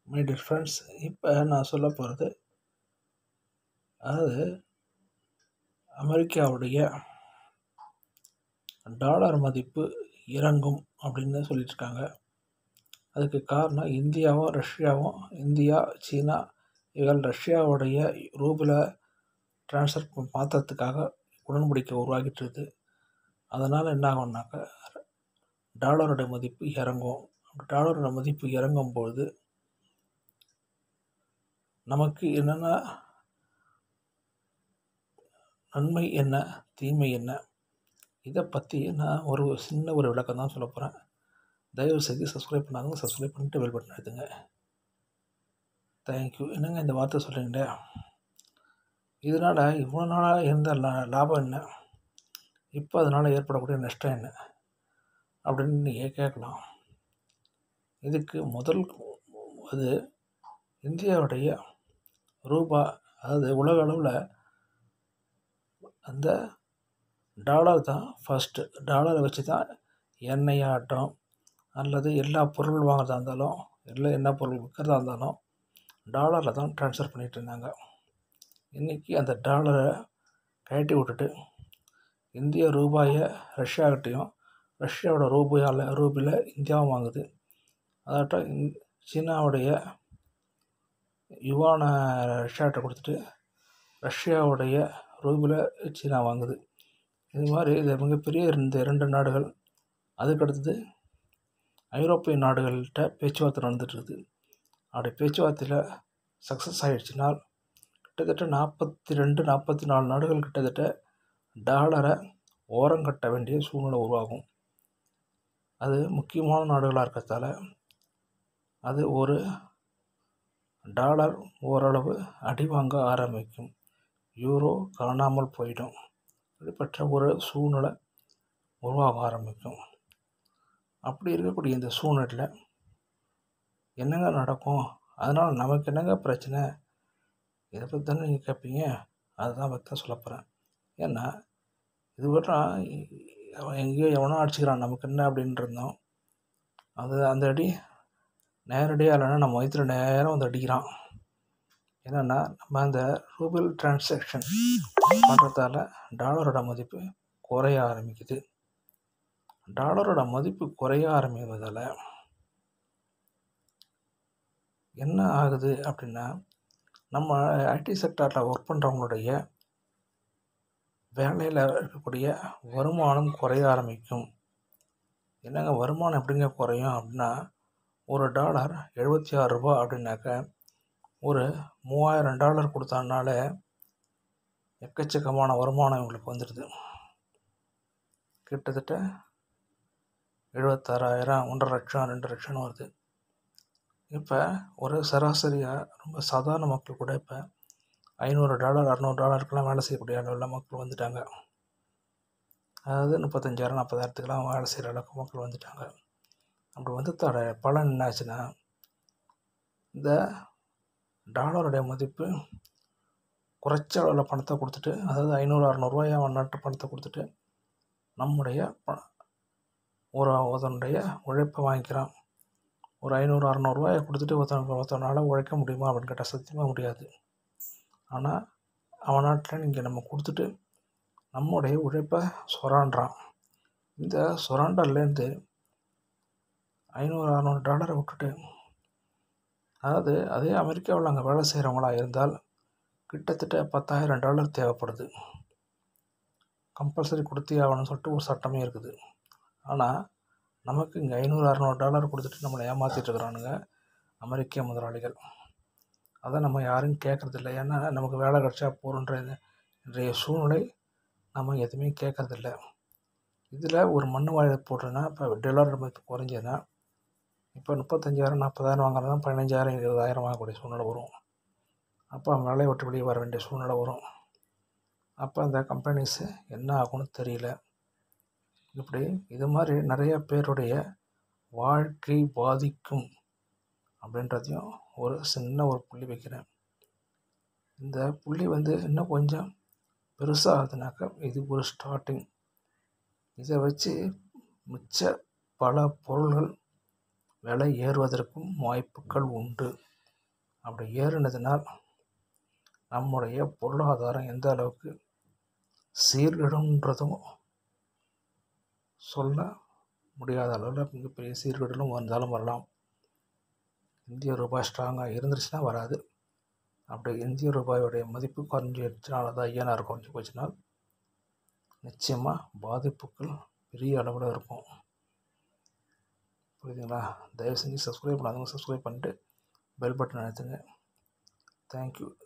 my dear friends இப்போ நான் சொல்ல போகிறது அதாவது அமெரிக்காவுடைய டாலர் மதிப்பு இறங்கும் அப்படின்னு சொல்லிட்டுருக்காங்க அதுக்கு காரணம் இந்தியாவும் ரஷ்யாவும் இந்தியா சீனா இவர்கள் ரஷ்யாவுடைய ரூபில் ட்ரான்ஸ்ஃபர் மாற்றுறதுக்காக உடன்படிக்கை உருவாக்கிட்டு இருக்குது அதனால் என்ன ஆகும்னாக்கா டாலரோட மதிப்பு இறங்கும் டாலரோட மதிப்பு இறங்கும்பொழுது நமக்கு என்னென்ன நன்மை என்ன தீமை என்ன இதை பற்றி நான் ஒரு சின்ன ஒரு விளக்கம் தான் சொல்ல போகிறேன் தயவு செய்து சப்ஸ்கிரைப் பண்ணாதவங்க சப்ஸ்கிரைப் பண்ணிட்டு பெல் பட்டன் எடுத்துங்க தேங்க்யூ என்னங்க இந்த வார்த்தை சொல்கிறீங்களே இதனால் இவ்வளோ நாளாக இருந்த லா லாபம் என்ன இப்போ அதனால் ஏற்படக்கூடிய நஷ்டம் என்ன அப்படின்னு நீங்கள் கேட்கலாம் இதுக்கு முதல் அது இந்தியாவுடைய ரூபா அதாவது உலக அளவில் அந்த டாலர் தான் ஃபஸ்ட்டு டாலரை வச்சு தான் எண்ணெய் ஆட்டம் அல்லது எல்லா பொருள் வாங்குறதா இருந்தாலும் இல்லை என்ன பொருள் விற்கிறதா இருந்தாலும் டாலரில் தான் ட்ரான்ஸ்ஃபர் பண்ணிகிட்டு இருந்தாங்க இன்றைக்கி அந்த டாலரை கழட்டி விட்டுட்டு இந்திய ரூபாயை ரஷ்யாக்கிட்டேயும் ரஷ்யாவோட ரூபாயால் ரூபியில் இந்தியாவும் வாங்குது அதாட்டம் இந் சீனாவுடைய யுவானை ரஷ்யாட்ட கொடுத்துட்டு ரஷ்யாவுடைய ரூபில் சீனா வாங்குது இது மாதிரி இது மிகப்பெரிய இந்த இரண்டு நாடுகள் அதுக்கடுத்தது ஐரோப்பிய நாடுகள்கிட்ட பேச்சுவார்த்தை நடந்துகிட்ருக்குது அப்படி பேச்சுவார்த்தையில் சக்ஸஸ் ஆகிடுச்சினால் கிட்டத்தட்ட நாற்பத்தி ரெண்டு நாற்பத்தி நாலு நாடுகள் கிட்டத்தட்ட டாலரை ஓரங்கட்ட வேண்டிய சூழ்நிலை உருவாகும் அது முக்கியமான நாடுகளாக இருக்கிறதால அது ஒரு டாலர் ஓரளவு அடி வாங்க ஆரம்பிக்கும் யூரோ காணாமல் போயிடும் இப்படிப்பட்ட ஒரு சூழ்நிலை உருவாக ஆரம்பிக்கும் அப்படி இருக்கக்கூடிய இந்த சூழ்நிலையில் என்னங்க நடக்கும் அதனால் நமக்கு என்னங்க பிரச்சனை இதை பற்றி தானே நீங்கள் கேட்பீங்க அதுதான் பற்றி சொல்ல போகிறேன் ஏன்னா இதுவரையும் அவன் எங்கேயோ எவனோ அடிச்சுக்கிறான் நமக்கு என்ன அப்படின்னு இருந்தோம் அது அந்த அடி நேரடியாக இல்லைன்னா நம்ம வயிற்றுல நேரம் வந்து அடிக்கிறான் என்னென்னா நம்ம அந்த ரூபிள் டிரான்சாக்ஷன் பண்ணுறதால டாலரோட மதிப்பு குறைய ஆரம்பிக்குது டாலரோட மதிப்பு குறைய ஆரம்பிப்பதால் என்ன ஆகுது அப்படின்னா நம்ம ஐடி செக்டாரில் ஒர்க் பண்ணுறவங்களுடைய வேலையில் இருக்கக்கூடிய வருமானம் குறைய ஆரம்பிக்கும் என்னங்க வருமானம் எப்படிங்க குறையும் அப்படின்னா ஒரு டாலர் எழுபத்தி ஆறு ரூபா அப்படின்னாக்க ஒரு மூவாயிரம் டாலர் கொடுத்தனால எக்கச்சக்கமான வருமானம் இவங்களுக்கு வந்துடுது கிட்டத்தட்ட எழுபத்தாறாயிரம் ஒன்றரை லட்சம் ரெண்டு லட்சம்னு வருது இப்போ ஒரு சராசரியாக ரொம்ப சாதாரண மக்கள் கூட இப்போ ஐநூறு டாலர் அறநூறு டாலருக்கெல்லாம் வேலை செய்யக்கூடிய அளவில் மக்கள் வந்துட்டாங்க அதாவது முப்பத்தஞ்சாயிரம் நாற்பதாயிரத்துக்கெல்லாம் வேலை செய்கிற அளவுக்கு மக்கள் வந்துட்டாங்க அப்படி வந்ததோட பலன் என்னாச்சுன்னா இந்த டாலருடைய மதிப்பு குறைச்ச அளவில் பணத்தை கொடுத்துட்டு அதாவது ஐநூறு அறநூறுவாயா நாட்டு பணத்தை கொடுத்துட்டு நம்முடைய ப ஒரு ஒருத்தனுடைய உழைப்பை வாங்கிக்கிறான் ஒரு ஐநூறு அறநூறுவாயை கொடுத்துட்டு ஒருத்தன் ஒருத்தனால் உழைக்க முடியுமா அப்படின்னு கேட்டால் சத்தியமாக முடியாது ஆனால் அவன் நாட்டில் இங்கே நம்ம கொடுத்துட்டு நம்முடைய உழைப்பை சுரண்டுறான் இந்த சுரண்டல்லேருந்து ஐநூறு அறநூறு டாலரை விட்டுட்டு அதாவது அதே அமெரிக்காவில் அங்கே வேலை செய்கிறவங்களா இருந்தால் கிட்டத்தட்ட பத்தாயிரம் டாலர் தேவைப்படுது கம்பல்சரி கொடுத்தே ஆகணும்னு சொல்லிட்டு ஒரு சட்டமே இருக்குது ஆனால் நமக்கு இங்கே ஐநூறு அறநூறு டாலர் கொடுத்துட்டு நம்மளை ஏமாற்றிட்டு இருக்கிறானுங்க அமெரிக்க முதலாளிகள் அதை நம்ம யாரும் கேட்குறதில்ல ஏன்னா நமக்கு வேலை கிடச்சா போகிறன்ற இன்றைய சூழ்நிலை நம்ம எதுவுமே கேட்குறதில்ல இதில் ஒரு மண் வாழை போடுறேன்னா இப்போ டாலர் மதிப்பு குறைஞ்சதுன்னா இப்போ முப்பத்தஞ்சாயிரம் நாற்பதாயிரம் வாங்குறதா பதினஞ்சாயிரம் இருபதாயிரம் வாங்கக்கூடிய சூழ்நிலை வரும் அப்போ அவன் வேலையை விட்டு வெளியே வர வேண்டிய சூழ்நிலை வரும் அப்போ அந்த கம்பெனிஸு என்ன ஆகும்னு தெரியல இப்படி இது மாதிரி நிறைய பேருடைய வாழ்க்கை பாதிக்கும் அப்படின்றதையும் ஒரு சின்ன ஒரு புள்ளி வைக்கிறேன் இந்த புள்ளி வந்து இன்னும் கொஞ்சம் பெருசாகுதுனாக்கா இது ஒரு ஸ்டார்டிங் இதை வச்சு மிச்ச பல பொருள்கள் விலை ஏறுவதற்கும் வாய்ப்புகள் உண்டு அப்படி ஏறினதுனால் நம்முடைய பொருளாதாரம் எந்த அளவுக்கு சீர்கெடுன்றதும் சொல்ல முடியாத அளவில் மிகப்பெரிய சீர்கேடுகளும் வந்தாலும் வரலாம் இந்திய ரூபாய் ஸ்ட்ராங்காக இருந்துருச்சுன்னா வராது அப்படி இந்திய ரூபாயோடைய மதிப்பு குறைஞ்சிடுச்சுனால தான் ஐஎன்ஆர் குறைஞ்சி போச்சுனால் நிச்சயமாக பாதிப்புகள் பெரிய அளவில் இருக்கும் புரியுதுங்களா தயவு செஞ்சு சப்ஸ்கிரைப் பண்ணாதவங்க சப்ஸ்கிரைப் பண்ணிட்டு பெல் பட்டன் அழுத்துங்க தேங்க்யூ